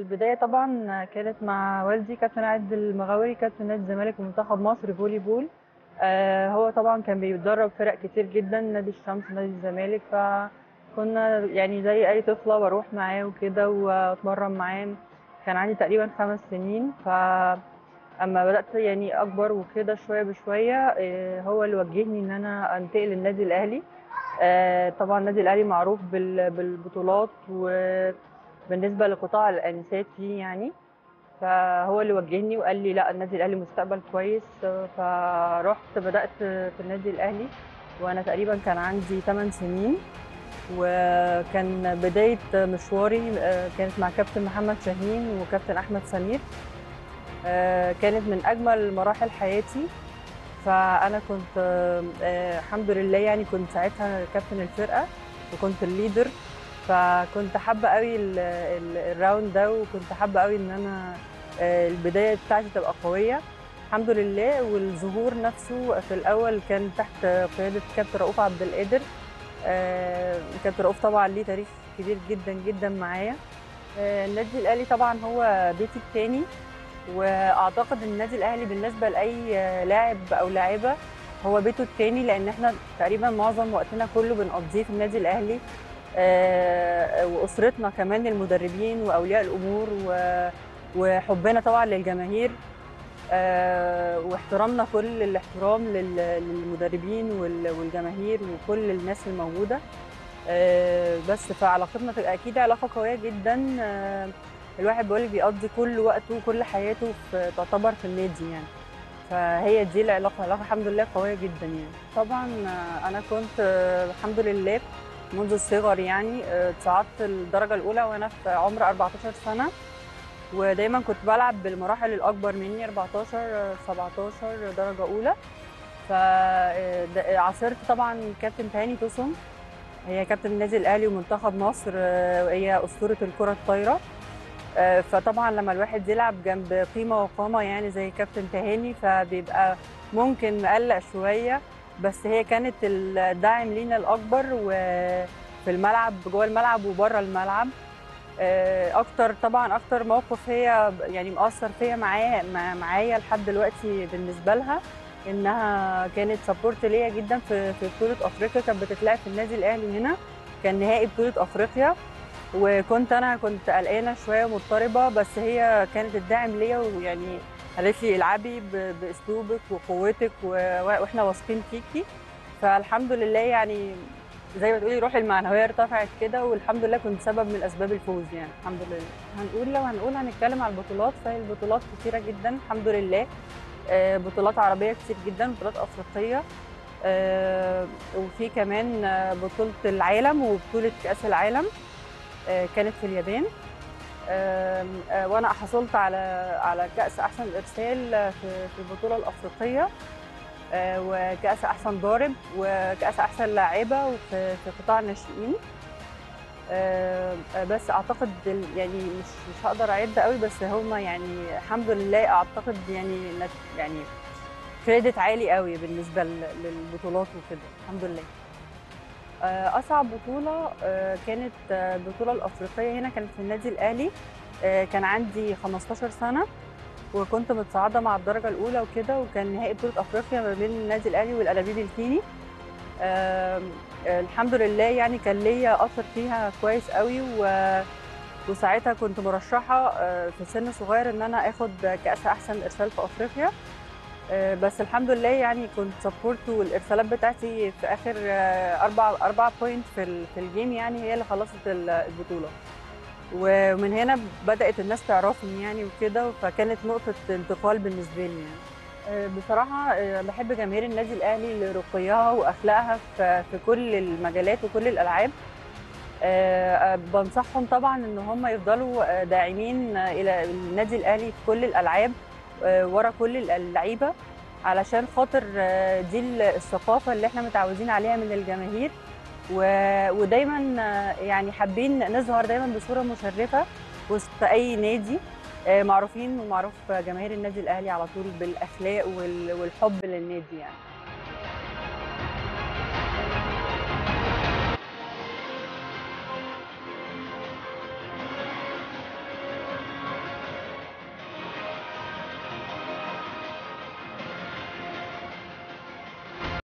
البداية طبعا كانت مع والدي كابتن عادل المغاوري كابتن نادي الزمالك ومنتخب مصر فولي بول آه، هو طبعا كان بيدرب فرق كتير جدا نادي الشمس نادي الزمالك فكنا يعني زي اي طفلة بروح معاه وكده واتمرن معاه كان عندي تقريبا خمس سنين ف اما بدأت يعني اكبر وكده شوية بشوية آه، هو اللي وجهني ان انا انتقل للنادي الاهلي آه، طبعا النادي الاهلي معروف بال- بالبطولات وبالنسبه لقطاع الانسات فيه يعني فهو اللي وجهني وقال لي لا النادي الاهلي مستقبل كويس آه، فرحت بدات في النادي الاهلي وانا تقريبا كان عندي 8 سنين وكان بدايه مشواري آه، كانت مع كابتن محمد شاهين وكابتن احمد سمير آه، كانت من اجمل مراحل حياتي فانا كنت آه، آه، الحمد لله يعني كنت ساعتها كابتن الفرقه وكنت الليدر فكنت حابه قوي ال- ال- الراوند ده وكنت حابه قوي ان انا آه، البدايه بتاعتي تبقى قويه الحمد لله والظهور نفسه في الاول كان تحت قياده كابتن رؤوف عبد القادر آه، كابتن رؤوف طبعا ليه تاريخ كبير جدا جدا معايا آه، النادي الاهلي طبعا هو بيتي الثاني واعتقد ان النادي الاهلي بالنسبه لاي لاعب او لاعبه هو بيته التاني لان احنا تقريبا معظم وقتنا كله بنقضيه في النادي الاهلي آه، واسرتنا كمان المدربين واولياء الامور و- وحبنا طبعا للجماهير آه، واحترامنا كل الاحترام لل- للمدربين وال- والجماهير وكل الناس الموجوده آه، بس فعلاقتنا تبقى اكيد علاقه قويه جدا آه، الواحد بيقول لك بيقضي كل وقته وكل حياته في تعتبر في النادي يعني فهي دي العلاقه علاقه الحمد لله قويه جدا يعني طبعا آه، انا كنت آه، الحمد لله منذ الصغر يعني آه، صعدت الدرجه الاولى وانا في عمر 14 سنه ودايما كنت بلعب بالمراحل الاكبر مني 14 آه، 17 درجه اولى فعاصرت طبعا كابتن تهاني توسم هي كابتن النادي الاهلي ومنتخب مصر آه، وهي اسطوره الكره الطايره آه، فطبعا لما الواحد يلعب جنب قيمه وقامه يعني زي كابتن تهاني فبيبقى ممكن مقلق شويه بس هي كانت الداعم لينا الاكبر وفي الملعب جوه الملعب وبره الملعب آه، اكتر طبعا اكتر موقف هي يعني مؤثر فيا معايا مع- معايا لحد دلوقتي بالنسبه لها انها كانت سبورت ليا جدا في في بطوله افريقيا كانت بتتلعب في النادي الاهلي هنا كان نهائي بطوله افريقيا وكنت انا كنت قلقانه شويه مضطربه بس هي كانت الداعم ليا ويعني قالت لي العبي ب- باسلوبك وقوتك و- واحنا واثقين فيكي فالحمد لله يعني زي ما تقولي روحي المعنويه ارتفعت كده والحمد لله كنت سبب من اسباب الفوز يعني الحمد لله هنقول لو هنقول هنتكلم على البطولات فهي البطولات كتيره جدا الحمد لله آه، بطولات عربيه كتير جدا بطولات افريقيه آه، وفي كمان آه، بطوله العالم وبطوله كاس العالم آه، كانت في اليابان آم، آه، وانا حصلت على على كاس احسن ارسال آه، في في البطوله الافريقيه آه، وكاس احسن ضارب وكاس احسن لاعبه وفي في قطاع الناشئين آه، آه، بس اعتقد ال- يعني مش مش هقدر اعد قوي بس هما يعني الحمد لله اعتقد يعني نت- يعني كريدت عالي قوي بالنسبه لل- للبطولات وكده الحمد لله آه، اصعب بطوله آه، كانت آه، البطوله الافريقيه هنا كانت في النادي الاهلي آه، كان عندي 15 سنه وكنت متصاعده مع الدرجه الاولى وكده وكان نهائي بطوله افريقيا ما بين النادي الاهلي والانابيب الكيني آم، آه، الحمد لله يعني كان ليا اثر فيها كويس قوي و وساعتها كنت مرشحه آه، في سن صغير ان انا اخد كاس احسن ارسال في افريقيا آه، بس الحمد لله يعني كنت سبورت والارسالات بتاعتي في اخر آه، اربع اربع بوينت في ال- في الجيم يعني هي اللي خلصت ال- البطوله ومن هنا بدات الناس تعرفني يعني وكده فكانت نقطه انتقال بالنسبه لي يعني آه، بصراحه آه، بحب جماهير النادي الاهلي لرقيها واخلاقها في في كل المجالات وكل الالعاب آه، آه، بنصحهم طبعا ان هم يفضلوا آه، داعمين آه، الى النادي الاهلي في كل الالعاب آه، ورا كل اللعيبه علشان خاطر آه، دي الثقافه اللي احنا متعودين عليها من الجماهير و- ودايما آه، يعني حابين نظهر دايما بصوره مشرفه وسط اي نادي آه، معروفين ومعروف جماهير النادي الاهلي على طول بالاخلاق وال- والحب للنادي يعني